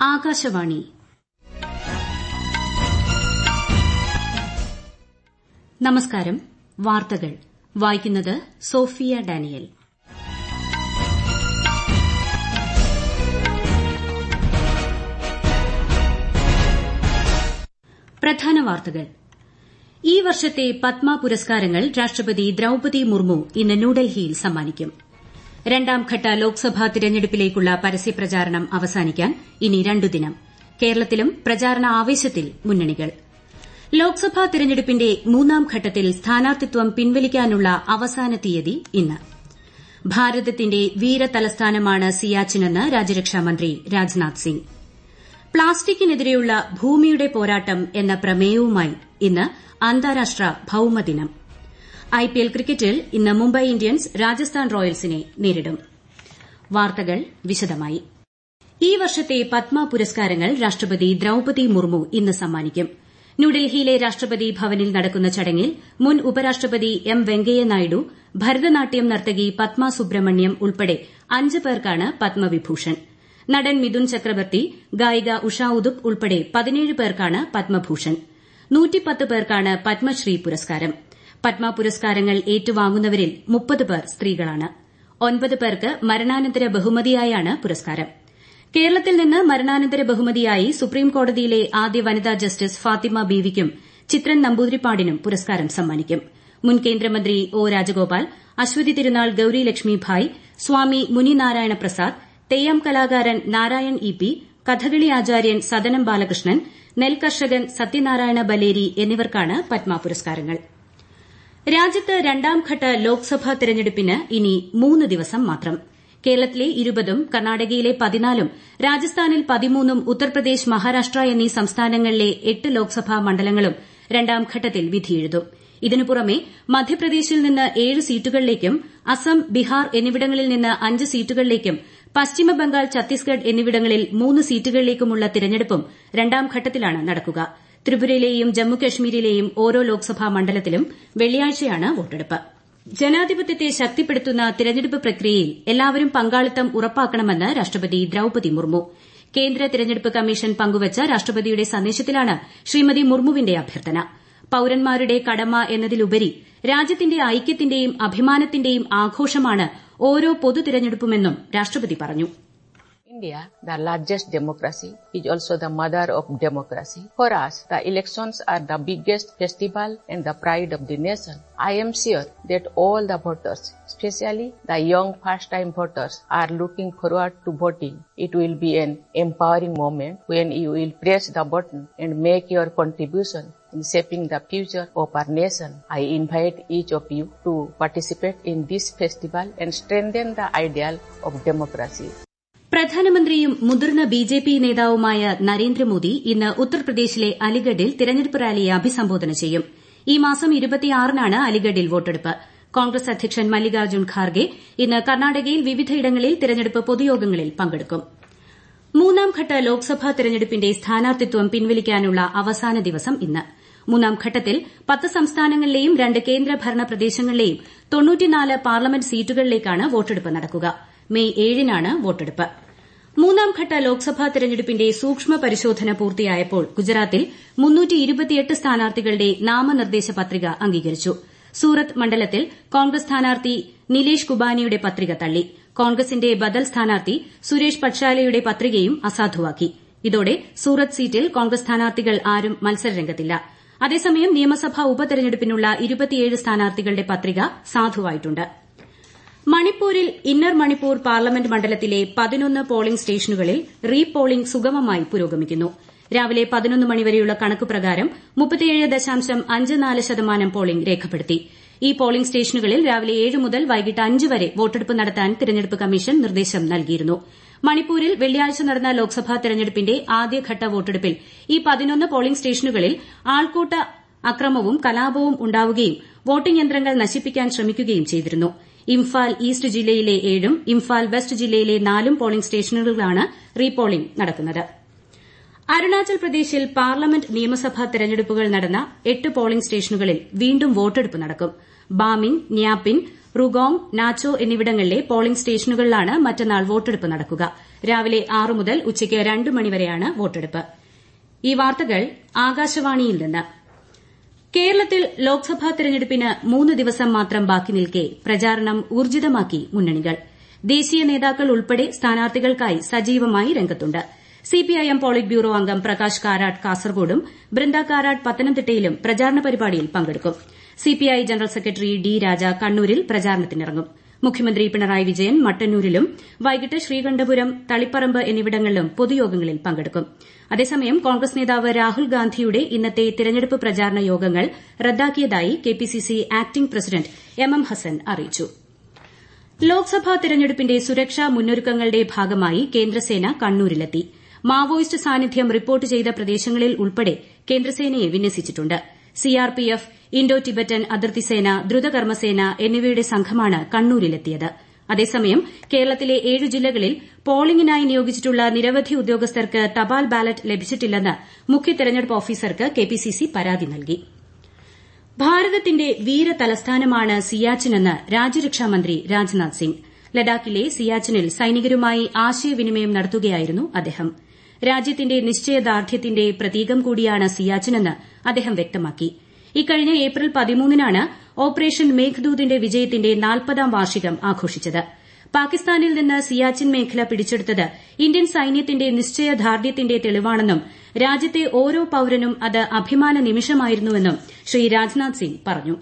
ആകാശവാണി നമസ്കാരം വാർത്തകൾ വായിക്കുന്നത് സോഫിയ ഡാനിയൽ പ്രധാന വാർത്തകൾ ഈ വർഷത്തെ പത്മ പുരസ്കാരങ്ങൾ രാഷ്ട്രപതി ദ്രൌപതി മുർമു ഇന്ന് ന്യൂഡൽഹിയിൽ സമ്മാനിക്കും രണ്ടാംഘട്ട ലോക്സഭാ തിരഞ്ഞെടുപ്പിലേക്കുള്ള പരസ്യപ്രചാരണം അവസാനിക്കാൻ ഇനി രണ്ടു ദിനം കേരളത്തിലും പ്രചാരണ ആവേശത്തിൽ മുന്നണികൾ ലോക്സഭാ തിരഞ്ഞെടുപ്പിന്റെ മൂന്നാം ഘട്ടത്തിൽ സ്ഥാനാർത്ഥിത്വം പിൻവലിക്കാനുള്ള അവസാന തീയതി ഇന്ന് ഭാരതത്തിന്റെ വീരതലസ്ഥാനമാണ് സിയാച്ചിനെന്ന് രാജ്യരക്ഷാമന്ത്രി രാജ്നാഥ് സിംഗ് പ്ലാസ്റ്റിക്കിനെതിരെയുള്ള ഭൂമിയുടെ പോരാട്ടം എന്ന പ്രമേയവുമായി ഇന്ന് അന്താരാഷ്ട്ര ഭൌമദിനം ഐപിഎൽ ക്രിക്കറ്റിൽ ഇന്ന് മുംബൈ ഇന്ത്യൻസ് രാജസ്ഥാൻ റോയൽസിനെ നേരിടും വാർത്തകൾ വിശദമായി ഈ വർഷത്തെ പത്മ പുരസ്കാരങ്ങൾ രാഷ്ട്രപതി ദ്രൌപതി മുർമു ഇന്ന് സമ്മാനിക്കും ന്യൂഡൽഹിയിലെ രാഷ്ട്രപതി ഭവനിൽ നടക്കുന്ന ചടങ്ങിൽ മുൻ ഉപരാഷ്ട്രപതി എം വെങ്കയ്യ നായിഡു ഭരതനാട്യം നർത്തകി പത്മ സുബ്രഹ്മണ്യം ഉൾപ്പെടെ അഞ്ച് പേർക്കാണ് പത്മവിഭൂഷൺ നടൻ മിഥുൻ ചക്രവർത്തി ഗായിക ഉഷ ഉദുപ് ഉൾപ്പെടെ പതിനേഴ് പേർക്കാണ് പത്മഭൂഷൺ നൂറ്റിപ്പത്ത് പേർക്കാണ് പത്മശ്രീ പുരസ്കാരം പത്മ പുരസ്കാരങ്ങൾ ഏറ്റുവാങ്ങുന്നവരിൽ മുപ്പത് പേർ സ്ത്രീകളാണ് ഒൻപത് പേർക്ക് മരണാനന്തര ബഹുമതിയായാണ് പുരസ്കാരം കേരളത്തിൽ നിന്ന് മരണാനന്തര ബഹുമതിയായി സുപ്രീംകോടതിയിലെ ആദ്യ വനിതാ ജസ്റ്റിസ് ഫാത്തിമ ബീവിക്കും ചിത്രൻ നമ്പൂതിരിപ്പാടിനും പുരസ്കാരം സമ്മാനിക്കും മുൻ കേന്ദ്രമന്ത്രി ഒ രാജഗോപാൽ അശ്വതി തിരുനാൾ ഗൌരി ലക്ഷ്മി ഭായ് സ്വാമി മുനിനാരായണ പ്രസാദ് തെയ്യം കലാകാരൻ നാരായൺ ഇ പി കഥകളി ആചാര്യൻ സദനം ബാലകൃഷ്ണൻ നെൽകർഷകൻ സത്യനാരായണ ബലേരി എന്നിവർക്കാണ് പത്മ പുരസ്കാരങ്ങൾ രാജ്യത്ത് രണ്ടാംഘട്ട ലോക്സഭാ തെരഞ്ഞെടുപ്പിന് ഇനി മൂന്ന് ദിവസം മാത്രം കേരളത്തിലെ ഇരുപതും കർണാടകയിലെ പതിനാലും രാജസ്ഥാനിൽ പതിമൂന്നും ഉത്തർപ്രദേശ് മഹാരാഷ്ട്ര എന്നീ സംസ്ഥാനങ്ങളിലെ എട്ട് ലോക്സഭാ മണ്ഡലങ്ങളും രണ്ടാംഘട്ടത്തിൽ വിധിയെഴുതും ഇതിനു പുറമെ മധ്യപ്രദേശിൽ നിന്ന് ഏഴ് സീറ്റുകളിലേക്കും അസം ബീഹാർ എന്നിവിടങ്ങളിൽ നിന്ന് അഞ്ച് സീറ്റുകളിലേക്കും പശ്ചിമബംഗാൾ ഛത്തീസ്ഗഡ് എന്നിവിടങ്ങളിൽ മൂന്ന് സീറ്റുകളിലേക്കുമുള്ള തിരഞ്ഞെടുപ്പും രണ്ടാംഘട്ടത്തിലാണ് നടക്കുക ത്രിപുരയിലെയും ജമ്മുകശ്മീരിലെയും ഓരോ ലോക്സഭാ മണ്ഡലത്തിലും വെള്ളിയാഴ്ചയാണ് വോട്ടെടുപ്പ് ജനാധിപത്യത്തെ ശക്തിപ്പെടുത്തുന്ന തിരഞ്ഞെടുപ്പ് പ്രക്രിയയിൽ എല്ലാവരും പങ്കാളിത്തം ഉറപ്പാക്കണമെന്ന് രാഷ്ട്രപതി ദ്രൌപതി മുർമു കേന്ദ്ര തിരഞ്ഞെടുപ്പ് കമ്മീഷൻ പങ്കുവച്ച രാഷ്ട്രപതിയുടെ സന്ദേശത്തിലാണ് ശ്രീമതി മുർമുവിന്റെ അഭ്യർത്ഥന പൌരന്മാരുടെ കടമ എന്നതിലുപരി രാജ്യത്തിന്റെ ഐക്യത്തിന്റെയും അഭിമാനത്തിന്റെയും ആഘോഷമാണ് ഓരോ പൊതു തിരഞ്ഞെടുപ്പുമെന്നും രാഷ്ട്രപതി പറഞ്ഞു India, the largest democracy, is also the mother of democracy. For us, the elections are the biggest festival and the pride of the nation. I am sure that all the voters, especially the young first-time voters, are looking forward to voting. It will be an empowering moment when you will press the button and make your contribution in shaping the future of our nation. I invite each of you to participate in this festival and strengthen the ideal of democracy. പ്രധാനമന്ത്രിയും മുതിർന്ന BJP നേതാവുമായ നരേന്ദ്രമോദി ഇന്ന് ഉത്തർപ്രദേശിലെ അലിഗഡിൽ തിരഞ്ഞെടുപ്പ് റാലിയെ അഭിസംബോധന ചെയ്യും ഈ മാസം ഇരുപത്തിയാറിനാണ് അലിഗഡിൽ വോട്ടെടുപ്പ് കോൺഗ്രസ് അധ്യക്ഷൻ മല്ലികാർജ്ജുൻ ഖാർഗെ ഇന്ന് കർണാടകയിൽ വിവിധയിടങ്ങളിൽ തിരഞ്ഞെടുപ്പ് പൊതുയോഗങ്ങളിൽ പങ്കെടുക്കും മൂന്നാംഘട്ട ലോക്സഭാ തെരഞ്ഞെടുപ്പിന്റെ സ്ഥാനാർത്ഥിത്വം പിൻവലിക്കാനുള്ള അവസാന ദിവസം ഇന്ന് മൂന്നാം ഘട്ടത്തിൽ പത്ത് സംസ്ഥാനങ്ങളിലെയും രണ്ട് കേന്ദ്രഭരണ പ്രദേശങ്ങളിലെയും തൊണ്ണൂറ്റിനാല് പാർലമെന്റ് സീറ്റുകളിലേക്കാണ് വോട്ടെടുപ്പ് നടക്കുക മെയ് ഏഴിനാണ് വോട്ടെടുപ്പ് മൂന്നാംഘട്ട ലോക്സഭാ തെരഞ്ഞെടുപ്പിന്റെ സൂക്ഷ്മ പരിശോധന പൂർത്തിയായപ്പോൾ ഗുജറാത്തിൽ സ്ഥാനാർത്ഥികളുടെ നാമനിർദ്ദേശ പത്രിക അംഗീകരിച്ചു സൂറത്ത് മണ്ഡലത്തിൽ കോൺഗ്രസ് സ്ഥാനാർത്ഥി നിലേഷ് കുബാനിയുടെ പത്രിക തള്ളി കോൺഗ്രസിന്റെ ബദൽ സ്ഥാനാർത്ഥി സുരേഷ് പക്ഷാലയുടെ പത്രികയും അസാധുവാക്കി ഇതോടെ സൂറത്ത് സീറ്റിൽ കോൺഗ്രസ് സ്ഥാനാർത്ഥികൾ ആരും മത്സരരംഗത്തില്ല അതേസമയം നിയമസഭാ ഉപതെരഞ്ഞെടുപ്പിനുള്ള സ്ഥാനാർത്ഥികളുടെ പത്രിക സാധുവായിട്ടുണ്ട് മണിപ്പൂരിൽ ഇന്നർ മണിപ്പൂർ പാർലമെന്റ് മണ്ഡലത്തിലെ പതിനൊന്ന് പോളിംഗ് സ്റ്റേഷനുകളിൽ റീ പോളിംഗ് സുഗമമായി പുരോഗമിക്കുന്നു രാവിലെ പതിനൊന്ന് മണിവരെയുള്ള കണക്ക് പ്രകാരം ശതമാനം പോളിംഗ് രേഖപ്പെടുത്തി ഈ പോളിംഗ് സ്റ്റേഷനുകളിൽ രാവിലെ ഏഴ് മുതൽ വൈകിട്ട് അഞ്ച് വരെ വോട്ടെടുപ്പ് നടത്താൻ തിരഞ്ഞെടുപ്പ് കമ്മീഷൻ നിർദ്ദേശം നൽകിയിരുന്നു മണിപ്പൂരിൽ വെള്ളിയാഴ്ച നടന്ന ലോക്സഭാ തെരഞ്ഞെടുപ്പിന്റെ ആദ്യഘട്ട വോട്ടെടുപ്പിൽ ഈ പതിനൊന്ന് പോളിംഗ് സ്റ്റേഷനുകളിൽ ആൾക്കൂട്ട അക്രമവും കലാപവും ഉണ്ടാവുകയും വോട്ടിംഗ് യന്ത്രങ്ങൾ നശിപ്പിക്കാൻ ശ്രമിക്കുകയും ചെയ്തിരുന്നു ഇംഫാൽ ഈസ്റ്റ് ജില്ലയിലെ ഏഴും ഇംഫാൽ വെസ്റ്റ് ജില്ലയിലെ നാലും പോളിംഗ് സ്റ്റേഷനുകളിലാണ് റീ പോളിംഗ് നടക്കുന്നത് അരുണാചൽ പ്രദേശിൽ പാർലമെന്റ് നിയമസഭാ തെരഞ്ഞെടുപ്പുകൾ നടന്ന എട്ട് പോളിംഗ് സ്റ്റേഷനുകളിൽ വീണ്ടും വോട്ടെടുപ്പ് നടക്കും ബാമിൻ ന്യാപിൻ റുഗോങ് നാച്ചോ എന്നിവിടങ്ങളിലെ പോളിംഗ് സ്റ്റേഷനുകളിലാണ് മറ്റന്നാൾ വോട്ടെടുപ്പ് നടക്കുക രാവിലെ ആറ് മുതൽ ഉച്ചയ്ക്ക് രണ്ട് മണിവരെയാണ് വോട്ടെടുപ്പ് ഈ വാർത്തകൾ ആകാശവാണിയിൽ നിന്ന് കേരളത്തിൽ ലോക്സഭാ തെരഞ്ഞെടുപ്പിന് മൂന്ന് ദിവസം മാത്രം ബാക്കി നിൽക്കെ പ്രചാരണം ഊർജിതമാക്കി മുന്നണികൾ ദേശീയ നേതാക്കൾ ഉൾപ്പെടെ സ്ഥാനാർത്ഥികൾക്കായി സജീവമായി രംഗത്തുണ്ട് സിപിഐഎം പോളിറ്റ് ബ്യൂറോ അംഗം പ്രകാശ് കാരാട്ട് കാസർകോടും ബൃന്ദ കാരാട്ട് പത്തനംതിട്ടയിലും പ്രചാരണ പരിപാടിയിൽ പങ്കെടുക്കും CPI general secretary D Raja കണ്ണൂരിൽ പ്രചാരണത്തിനിറങ്ങും മുഖ്യമന്ത്രി പിണറായി വിജയൻ മട്ടന്നൂരിലും വൈകിട്ട് ശ്രീകണ്ഠപുരം തളിപ്പറമ്പ് എന്നിവിടങ്ങളിലും പൊതുയോഗങ്ങളിൽ പങ്കെടുക്കും അതേസമയം കോൺഗ്രസ് നേതാവ് രാഹുൽ ഗാന്ധിയുടെ ഇന്നത്തെ തിരഞ്ഞെടുപ്പ് പ്രചാരണ യോഗങ്ങൾ റദ്ദാക്കിയതായി KPCC acting president M M Hassan അറിയിച്ചു ലോക്സഭാ തെരഞ്ഞെടുപ്പിന്റെ സുരക്ഷാ മുന്നൊരുക്കങ്ങളുടെ ഭാഗമായി കേന്ദ്രസേന കണ്ണൂരിലെത്തി മാവോയിസ്റ്റ് സാന്നിധ്യം റിപ്പോർട്ട് ചെയ്ത പ്രദേശങ്ങളിൽ ഉൾപ്പെടെ കേന്ദ്രസേനയെ വിന്യസിച്ചിട്ടുണ്ട് സിആർപിഎഫ് ഇൻഡോ ടിബറ്റൻ അതിർത്തി സേന ദ്രുതകർമ്മസേന എന്നിവയുടെ സംഘമാണ് കണ്ണൂരിലെത്തിയത് അതേസമയം കേരളത്തിലെ ഏഴ് ജില്ലകളിൽ പോളിംഗിനായി നിയോഗിച്ചിട്ടുള്ള നിരവധി ഉദ്യോഗസ്ഥർക്ക് തപാൽ ബാലറ്റ് ലഭിച്ചിട്ടില്ലെന്ന് മുഖ്യ തെരഞ്ഞെടുപ്പ് ഓഫീസർക്ക് കെപിസിസി പരാതി നൽകി ഭാരതത്തിന്റെ വീര തലസ്ഥാനമാണ് സിയാച്ചിനെന്ന് രാജ്യരക്ഷാമന്ത്രി രാജ്നാഥ് സിംഗ് ലഡാക്കിലെ സിയാച്ചിനിൽ സൈനികരുമായി ആശയവിനിമയം നടത്തുകയായിരുന്നു അദ്ദേഹം രാജ്യത്തിന്റെ നിശ്ചയദാർഢ്യത്തിന്റെ പ്രതീകം കൂടിയാണ് സിയാച്ചിനെന്ന് അദ്ദേഹം വ്യക്തമാക്കി ഇക്കഴിഞ്ഞ ഏപ്രിൽ പതിമൂന്നിനാണ് ഓപ്പറേഷൻ മേഘ്ദൂതിന്റെ വിജയത്തിന്റെ നാൽപ്പതാം വാർഷികം ആഘോഷിച്ചത് പാകിസ്ഥാനിൽ നിന്ന് സിയാച്ചിൻ മേഖല പിടിച്ചെടുത്തത് ഇന്ത്യൻ സൈന്യത്തിന്റെ നിശ്ചയദാർഢ്യത്തിന്റെ തെളിവാണെന്നും രാജ്യത്തെ ഓരോ പൌരനും അത് അഭിമാന നിമിഷമായിരുന്നുവെന്നും ശ്രീ രാജ്നാഥ് സിംഗ് പറഞ്ഞു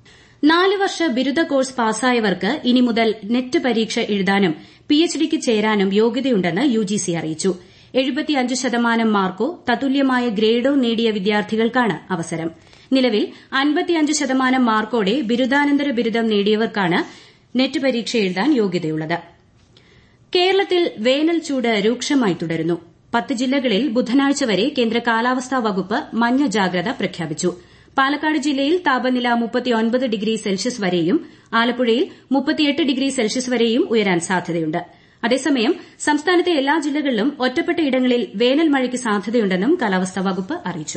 നാല് വർഷ ബിരുദ കോഴ്സ് പാസ്സായവർക്ക് ഇനി മുതൽ നെറ്റ് പരീക്ഷ എഴുതാനും പിഎച്ച്ഡിക്ക് ചേരാനും യോഗ്യതയുണ്ടെന്ന് യുജിസി അറിയിച്ചു എഴുപത്തിയഞ്ച് ശതമാനം മാർക്കോ തത്തുല്യമായ ഗ്രേഡോ നേടിയ വിദ്യാർത്ഥികൾക്കാണ് അവസരം നിലവിൽ അൻപത്തിയഞ്ച് ശതമാനം മാർക്കോടെ ബിരുദാനന്തര ബിരുദം നേടിയവർക്കാണ് നെറ്റ് പരീക്ഷ എഴുതാൻ യോഗ്യതയുള്ളത് കേരളത്തിൽ വേനൽ ചൂട് രൂക്ഷമായി തുടരുന്നു പത്ത് ജില്ലകളിൽ ബുധനാഴ്ച വരെ കേന്ദ്ര കാലാവസ്ഥാ വകുപ്പ് മഞ്ഞ ജാഗ്രത പ്രഖ്യാപിച്ചു പാലക്കാട് ജില്ലയിൽ താപനില ഡിഗ്രി സെൽഷ്യസ് വരെയും ആലപ്പുഴയിൽ ഡിഗ്രി സെൽഷ്യസ് വരെയും ഉയരാൻ സാധ്യതയുണ്ട് അതേസമയം സംസ്ഥാനത്തെ എല്ലാ ജില്ലകളിലും ഒറ്റപ്പെട്ട ഇടങ്ങളിൽ വേനൽ മഴയ്ക്ക് സാധ്യതയുണ്ടെന്നും കാലാവസ്ഥാ വകുപ്പ് അറിയിച്ചു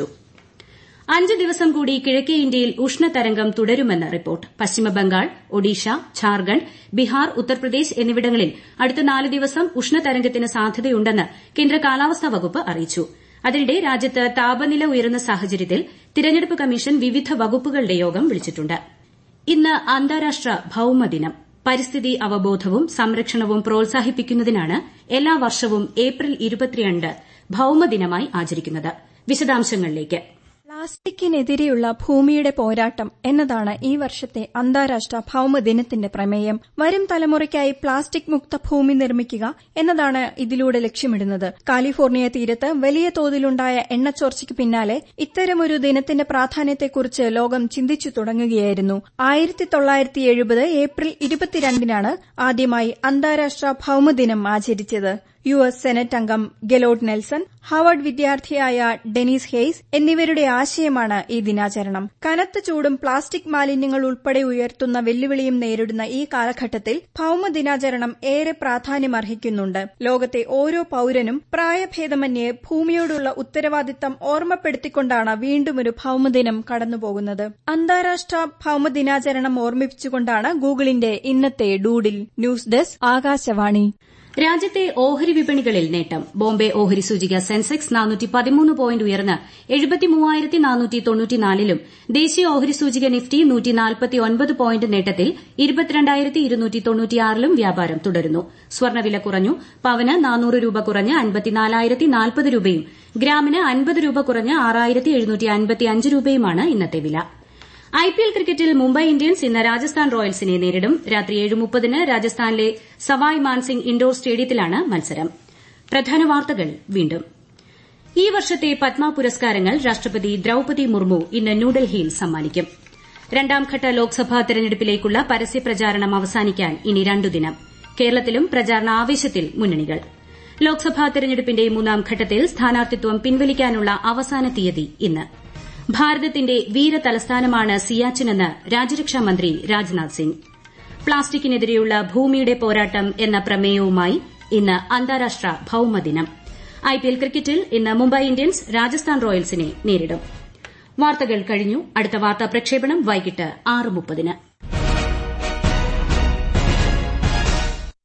അഞ്ച് ദിവസം കൂടി കിഴക്കേ ഇന്ത്യയിൽ ഉഷ്ണതരംഗം തുടരുമെന്ന് റിപ്പോർട്ട് പശ്ചിമബംഗാൾ ഒഡീഷ ഝാർഖണ്ഡ് ബീഹാർ ഉത്തർപ്രദേശ് എന്നിവിടങ്ങളിൽ അടുത്ത നാല് ദിവസം ഉഷ്ണതരംഗത്തിന് സാധ്യതയുണ്ടെന്ന് കേന്ദ്ര കാലാവസ്ഥാ വകുപ്പ് അറിയിച്ചു അതിനിടെ രാജ്യത്ത് താപനില ഉയരുന്ന സാഹചര്യത്തിൽ തിരഞ്ഞെടുപ്പ് കമ്മീഷൻ വിവിധ വകുപ്പുകളുടെ യോഗം വിളിച്ചിട്ടുണ്ട് ഇന്ന് അന്താരാഷ്ട്ര ഭൌമദിനം പരിസ്ഥിതി അവബോധവും സംരക്ഷണവും പ്രോത്സാഹിപ്പിക്കുന്നതിനാണ് എല്ലാ വർഷവും ഏപ്രിൽ ഇരുപത്തിരണ്ട് ഭൌമദിനമായി ആചരിക്കുന്നത് വിശദാംശങ്ങളിലേക്ക് പ്ലാസ്റ്റിക്കിനെതിരെയുള്ള ഭൂമിയുടെ പോരാട്ടം എന്നതാണ് ഈ വർഷത്തെ അന്താരാഷ്ട്ര ഭൌമദിനത്തിന്റെ പ്രമേയം വരും തലമുറയ്ക്കായി പ്ലാസ്റ്റിക് മുക്ത ഭൂമി നിർമ്മിക്കുക എന്നതാണ് ഇതിലൂടെ ലക്ഷ്യമിടുന്നത് കാലിഫോർണിയ തീരത്ത് വലിയ തോതിലുണ്ടായ എണ്ണച്ചോർച്ചയ്ക്ക് പിന്നാലെ ഇത്തരമൊരു ദിനത്തിന്റെ പ്രാധാന്യത്തെക്കുറിച്ച് ലോകം ചിന്തിച്ചു തുടങ്ങുകയായിരുന്നു ആയിരത്തി തൊള്ളായിരത്തി എഴുപത് ഏപ്രിൽ ഇരുപത്തിരണ്ടിനാണ് ആദ്യമായി അന്താരാഷ്ട്ര ഭൌമദിനം ആചരിച്ചത് യു എസ് സെനറ്റ് അംഗം ഗെലോഡ് നെൽസൺ ഹാർവർഡ് വിദ്യാർത്ഥിയായ ഡെനീസ് ഹെയ്സ് എന്നിവരുടെ ആശയമാണ് ഈ ദിനാചരണം കനത്ത ചൂടും പ്ലാസ്റ്റിക് മാലിന്യങ്ങൾ ഉൾപ്പെടെ ഉയർത്തുന്ന വെല്ലുവിളിയും നേരിടുന്ന ഈ കാലഘട്ടത്തിൽ ഭൌമ ദിനാചരണം ഏറെ പ്രാധാന്യമർഹിക്കുന്നുണ്ട് ലോകത്തെ ഓരോ പൌരനും പ്രായഭേദമന്യേ ഭൂമിയോടുള്ള ഉത്തരവാദിത്തം ഓർമ്മപ്പെടുത്തിക്കൊണ്ടാണ് വീണ്ടും ഒരു ഭൌമദിനം കടന്നുപോകുന്നത് അന്താരാഷ്ട്ര ഭൌമ ദിനാചരണം ഓർമ്മിപ്പിച്ചുകൊണ്ടാണ് ഗൂഗിളിന്റെ ഇന്നത്തെ ഡൂഡിൽ ന്യൂസ് ഡെസ്ക് ആകാശവാണി രാജ്യത്തെ ഓഹരി വിപണികളിൽ നേട്ടം ബോംബെ ഓഹരി സൂചിക സെൻസെക്സ് പോയിന്റ് ഉയർന്ന് ലും ദേശീയ ഓഹരി സൂചിക നിഫ്റ്റി പോയിന്റ് നേട്ടത്തിൽ ലും വ്യാപാരം തുടരുന്നു സ്വർണ്ണവില കുറഞ്ഞു പവന് നാനൂറ് രൂപ കുറഞ്ഞ് അൻപത്തിനാലായിരത്തി നാൽപ്പത് രൂപയും ഗ്രാമിന് അൻപത് രൂപ കുറഞ്ഞ് ആറായിരത്തി എഴുന്നൂറ്റി അൻപത്തിയഞ്ച് രൂപയുമാണ് ഇന്നത്തെ വില ഐപിഎൽ ക്രിക്കറ്റിൽ മുംബൈ ഇന്ത്യൻസ് ഇന്ന് രാജസ്ഥാൻ റോയൽസിനെ നേരിടും രാത്രി ഏഴ് മുപ്പതിന് രാജസ്ഥാനിലെ സവായ് മാൻസിംഗ് ഇൻഡോർ സ്റ്റേഡിയത്തിലാണ് മത്സരം പ്രധാന വാർത്തകൾ വീണ്ടും ഈ വർഷത്തെ പത്മ പുരസ്കാരങ്ങൾ രാഷ്ട്രപതി ദ്രൌപതി മുർമു ഇന്ന് ന്യൂഡൽഹിയിൽ സമ്മാനിക്കും രണ്ടാംഘട്ട ലോക്സഭാ തെരഞ്ഞെടുപ്പിലേക്കുള്ള പരസ്യപ്രചാരണം അവസാനിക്കാൻ ഇനി രണ്ടു ദിനം കേരളത്തിലും പ്രചാരണ ആവേശത്തിൽ മുന്നണികൾ ലോക്സഭാ തെരഞ്ഞെടുപ്പിന്റെ മൂന്നാം ഘട്ടത്തിൽ സ്ഥാനാർത്ഥിത്വം പിൻവലിക്കാനുള്ള അവസാന തീയതി ഇന്ന് ഭാരതത്തിന്റെ വീര തലസ്ഥാനമാണ് സിയാച്ചിനെന്ന് രാജ്യരക്ഷാമന്ത്രി രാജ്നാഥ് സിംഗ് പ്ലാസ്റ്റിക്കിനെതിരെയുള്ള ഭൂമിയുടെ പോരാട്ടം എന്ന പ്രമേയവുമായി ഇന്ന് അന്താരാഷ്ട്ര ഭൌമദിനം ഐപിഎൽ ക്രിക്കറ്റിൽ ഇന്ന് മുംബൈ ഇന്ത്യൻസ് രാജസ്ഥാൻ റോയൽസിനെ നേരിടും വാർത്തകൾ കഴിഞ്ഞു അടുത്ത വാർത്താ പ്രക്ഷേപണം വൈകിട്ട് ആറ് മുപ്പതിന്